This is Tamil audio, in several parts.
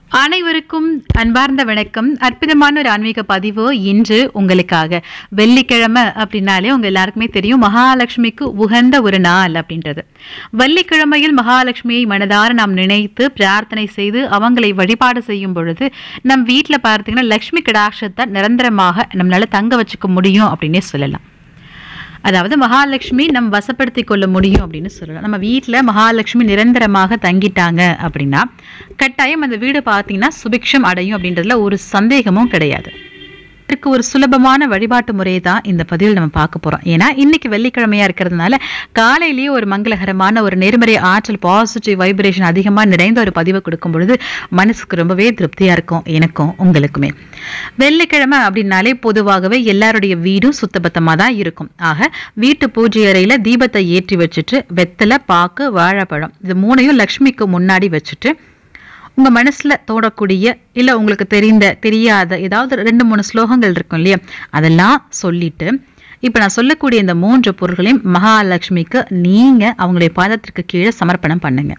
அனைவருக்கும் அன்பார்ந்த வணக்கம் அற்புதமான ஒரு ஆன்மீக பதிவு இன்று உங்களுக்காக வெள்ளிக்கிழமை அப்படின்னாலே உங்க எல்லாருக்குமே தெரியும் மகாலட்சுமிக்கு உகந்த ஒரு நாள் அப்படின்றது வெள்ளிக்கிழமையில் மகாலட்சுமியை மனதார நாம் நினைத்து பிரார்த்தனை செய்து அவங்களை வழிபாடு செய்யும் பொழுது நம் வீட்டில் பார்த்தீங்கன்னா லக்ஷ்மி கடாட்சத்தை நிரந்தரமாக நம்மளால தங்க வச்சுக்க முடியும் அப்படின்னே சொல்லலாம் அதாவது மகாலட்சுமி நம் வசப்படுத்தி கொள்ள முடியும் அப்படின்னு சொல்லலாம் நம்ம வீட்டில் மகாலட்சுமி நிரந்தரமாக தங்கிட்டாங்க அப்படின்னா கட்டாயம் அந்த வீடு பார்த்தீங்கன்னா சுபிக்ஷம் அடையும் அப்படின்றதுல ஒரு சந்தேகமும் கிடையாது இதற்கு ஒரு சுலபமான வழிபாட்டு முறையை தான் இந்த பதிவில் நம்ம பார்க்க போறோம் ஏன்னா இன்னைக்கு வெள்ளிக்கிழமையா இருக்கிறதுனால காலையிலேயே ஒரு மங்களகரமான ஒரு நேர்மறை ஆற்றல் பாசிட்டிவ் வைப்ரேஷன் அதிகமாக நிறைந்த ஒரு பதிவை கொடுக்கும் பொழுது மனசுக்கு ரொம்பவே திருப்தியா இருக்கும் எனக்கும் உங்களுக்குமே வெள்ளிக்கிழமை அப்படின்னாலே பொதுவாகவே எல்லாருடைய வீடும் சுத்தபத்தமாக தான் இருக்கும் ஆக வீட்டு பூஜை அறையில தீபத்தை ஏற்றி வச்சுட்டு வெத்தலை பாக்கு வாழைப்பழம் இது மூணையும் லக்ஷ்மிக்கு முன்னாடி வச்சுட்டு உங்க மனசுல தோடக்கூடிய இல்ல உங்களுக்கு தெரிந்த தெரியாத ஏதாவது ரெண்டு மூணு ஸ்லோகங்கள் இருக்கும் இல்லையா அதெல்லாம் சொல்லிட்டு இப்ப நான் சொல்லக்கூடிய இந்த மூன்று பொருள்களையும் மகாலட்சுமிக்கு நீங்க அவங்களுடைய பாதத்திற்கு கீழே சமர்ப்பணம் பண்ணுங்க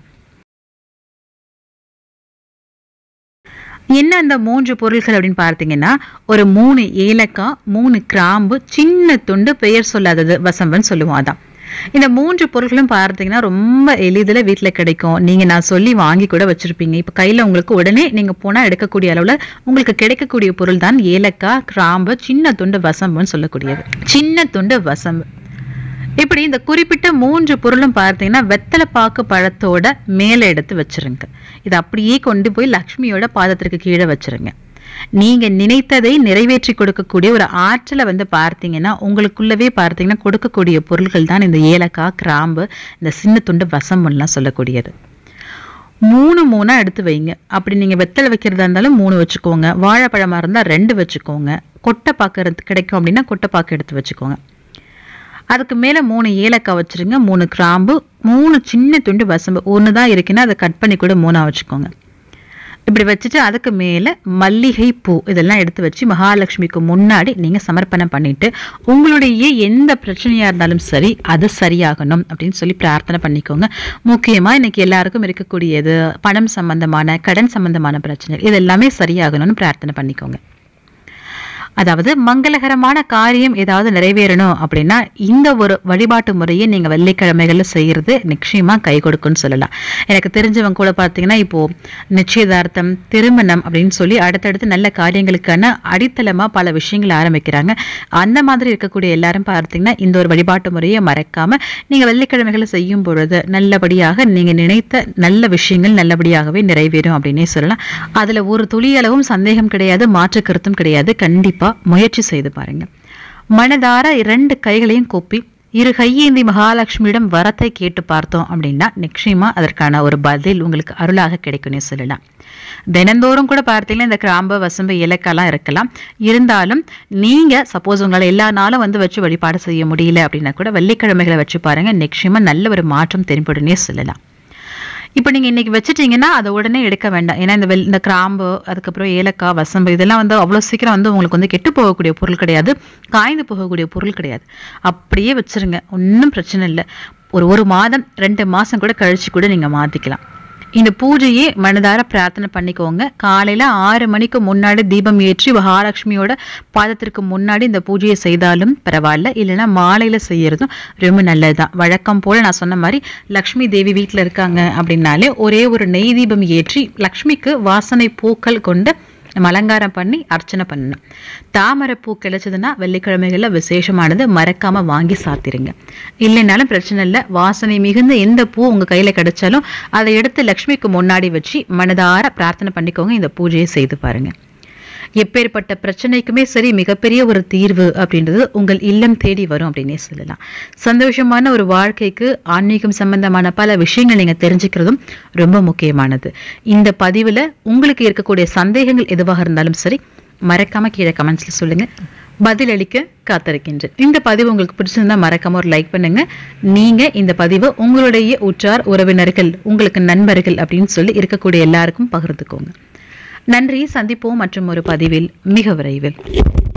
என்ன அந்த மூன்று பொருள்கள் அப்படின்னு பார்த்தீங்கன்னா ஒரு மூணு ஏலக்காய் மூணு கிராம்பு சின்ன துண்டு பெயர் சொல்லாதது வசம்பன் சொல்லுவோம் அதான் இந்த மூன்று பொருட்களும் பார்த்தீங்கன்னா ரொம்ப எளிதில் வீட்டில் கிடைக்கும் நீங்கள் நான் சொல்லி வாங்கி கூட வச்சுருப்பீங்க இப்போ கையில் உங்களுக்கு உடனே நீங்கள் போனால் எடுக்கக்கூடிய அளவில் உங்களுக்கு கிடைக்கக்கூடிய பொருள் தான் ஏலக்காய் கிராம்பு சின்ன துண்டு வசம்புன்னு சொல்லக்கூடியது சின்ன துண்டு வசம்பு இப்படி இந்த குறிப்பிட்ட மூன்று பொருளும் பார்த்தீங்கன்னா வெத்தலை பாக்கு பழத்தோட மேலே எடுத்து வச்சிருங்க இதை அப்படியே கொண்டு போய் லக்ஷ்மியோட பாதத்திற்கு கீழே வச்சிருங்க நீங்க நினைத்ததை நிறைவேற்றி கொடுக்கக்கூடிய ஒரு ஆற்றலை வந்து பார்த்தீங்கன்னா உங்களுக்குள்ளவே பார்த்தீங்கன்னா கொடுக்கக்கூடிய பொருள்கள் தான் இந்த ஏலக்காய் கிராம்பு இந்த சின்ன துண்டு வசம்புலாம் சொல்லக்கூடியது மூணு மூணா எடுத்து வைங்க அப்படி நீங்க வெத்தலை வைக்கிறதா இருந்தாலும் மூணு வச்சுக்கோங்க வாழைப்பழமா இருந்தா ரெண்டு வச்சுக்கோங்க கொட்டை பாக்கு கிடைக்கும் அப்படின்னா கொட்டை பாக்கு எடுத்து வச்சுக்கோங்க அதுக்கு மேலே மூணு ஏலக்காய் வச்சுருங்க மூணு கிராம்பு மூணு சின்ன துண்டு வசம்பு ஒன்று தான் இருக்குன்னா அதை கட் பண்ணி கூட மூணாக வச்சுக்கோங்க இப்படி வச்சுட்டு அதுக்கு மேலே மல்லிகை பூ இதெல்லாம் எடுத்து வச்சு மகாலட்சுமிக்கு முன்னாடி நீங்கள் சமர்ப்பணம் பண்ணிட்டு உங்களுடைய எந்த பிரச்சனையாக இருந்தாலும் சரி அது சரியாகணும் அப்படின்னு சொல்லி பிரார்த்தனை பண்ணிக்கோங்க முக்கியமாக இன்னைக்கு எல்லாருக்கும் இருக்கக்கூடியது பணம் சம்பந்தமான கடன் சம்பந்தமான பிரச்சனை இது எல்லாமே சரியாகணும்னு பிரார்த்தனை பண்ணிக்கோங்க அதாவது மங்களகரமான காரியம் ஏதாவது நிறைவேறணும் அப்படின்னா இந்த ஒரு வழிபாட்டு முறையை நீங்க வெள்ளிக்கிழமைகள்ல செய்யறது நிச்சயமா கை கொடுக்கும்னு சொல்லலாம் எனக்கு தெரிஞ்சவங்க கூட பார்த்தீங்கன்னா இப்போ நிச்சயதார்த்தம் திருமணம் அப்படின்னு சொல்லி அடுத்தடுத்து நல்ல காரியங்களுக்கான அடித்தளமா பல விஷயங்கள் ஆரம்பிக்கிறாங்க அந்த மாதிரி இருக்கக்கூடிய எல்லாரும் பார்த்தீங்கன்னா இந்த ஒரு வழிபாட்டு முறையை மறக்காம நீங்க வெள்ளிக்கிழமைகளை செய்யும் பொழுது நல்லபடியாக நீங்க நினைத்த நல்ல விஷயங்கள் நல்லபடியாகவே நிறைவேறும் அப்படின்னே சொல்லலாம் அதுல ஒரு துளி அளவும் சந்தேகம் கிடையாது மாற்று கருத்தும் கிடையாது கண்டிப்பா முயற்சி செய்து பாருங்க மனதார இரண்டு கைகளையும் கூப்பி இரு கையேந்தி மகாலட்சுமியிடம் வரத்தை கேட்டு பார்த்தோம் அப்படின்னா நிச்சயமா அதற்கான ஒரு பதில் உங்களுக்கு அருளாக கிடைக்கும்னு சொல்லலாம் தினந்தோறும் கூட பார்த்தீங்கன்னா இந்த கிராம்பு வசம்பு இலக்கெல்லாம் இருக்கலாம் இருந்தாலும் நீங்க சப்போஸ் உங்களால் எல்லா நாளும் வந்து வச்சு வழிபாடு செய்ய முடியல அப்படின்னா கூட வெள்ளிக்கிழமைகளை வச்சு பாருங்க நிச்சயமா நல்ல ஒரு மாற்றம் தென்படுனே சொல்லலாம் இப்போ நீங்கள் இன்னைக்கு வச்சுட்டீங்கன்னா அதை உடனே எடுக்க வேண்டாம் ஏன்னா இந்த வெள் இந்த கிராம்பு அதுக்கப்புறம் ஏலக்காய் வசம்பு இதெல்லாம் வந்து அவ்வளோ சீக்கிரம் வந்து உங்களுக்கு வந்து கெட்டு போகக்கூடிய பொருள் கிடையாது காய்ந்து போகக்கூடிய பொருள் கிடையாது அப்படியே வச்சிருங்க ஒன்றும் பிரச்சனை இல்லை ஒரு ஒரு மாதம் ரெண்டு மாதம் கூட கழிச்சு கூட நீங்கள் மாற்றிக்கலாம் இந்த பூஜையை மனதார பிரார்த்தனை பண்ணிக்கோங்க காலையில ஆறு மணிக்கு முன்னாடி தீபம் ஏற்றி மகாலட்சுமியோட பாதத்திற்கு முன்னாடி இந்த பூஜையை செய்தாலும் பரவாயில்ல இல்லைன்னா மாலையில செய்யறதும் ரொம்ப நல்லதுதான் வழக்கம் போல நான் சொன்ன மாதிரி லக்ஷ்மி தேவி வீட்டில் இருக்காங்க அப்படின்னாலே ஒரே ஒரு நெய் தீபம் ஏற்றி லக்ஷ்மிக்கு வாசனை பூக்கள் கொண்டு நம்ம அலங்காரம் பண்ணி அர்ச்சனை பண்ணணும் தாமரை பூ கிடைச்சதுன்னா வெள்ளிக்கிழமைகளில் விசேஷமானது மறக்காம வாங்கி சாத்திருங்க இல்லைனாலும் பிரச்சனை இல்லை வாசனை மிகுந்த எந்த பூ உங்க கையில கிடைச்சாலும் அதை எடுத்து லக்ஷ்மிக்கு முன்னாடி வச்சு மனதார பிரார்த்தனை பண்ணிக்கோங்க இந்த பூஜையை செய்து பாருங்க எப்பேற்பட்ட பிரச்சனைக்குமே சரி மிகப்பெரிய ஒரு தீர்வு அப்படின்றது உங்கள் இல்லம் தேடி வரும் அப்படின்னே சொல்லலாம் சந்தோஷமான ஒரு வாழ்க்கைக்கு ஆன்மீகம் சம்பந்தமான பல விஷயங்கள் நீங்க தெரிஞ்சுக்கிறதும் ரொம்ப முக்கியமானது இந்த பதிவுல உங்களுக்கு இருக்கக்கூடிய சந்தேகங்கள் எதுவாக இருந்தாலும் சரி மறக்காம கீழே கமெண்ட்ஸ்ல சொல்லுங்க பதிலளிக்க காத்திருக்கின்றேன் இந்த பதிவு உங்களுக்கு பிடிச்சிருந்தா மறக்காம ஒரு லைக் பண்ணுங்க நீங்க இந்த பதிவு உங்களுடைய உற்றார் உறவினர்கள் உங்களுக்கு நண்பர்கள் அப்படின்னு சொல்லி இருக்கக்கூடிய எல்லாருக்கும் பகிர்ந்துக்கோங்க நன்றி சந்திப்போம் மற்றும் ஒரு பதிவில் மிக விரைவில்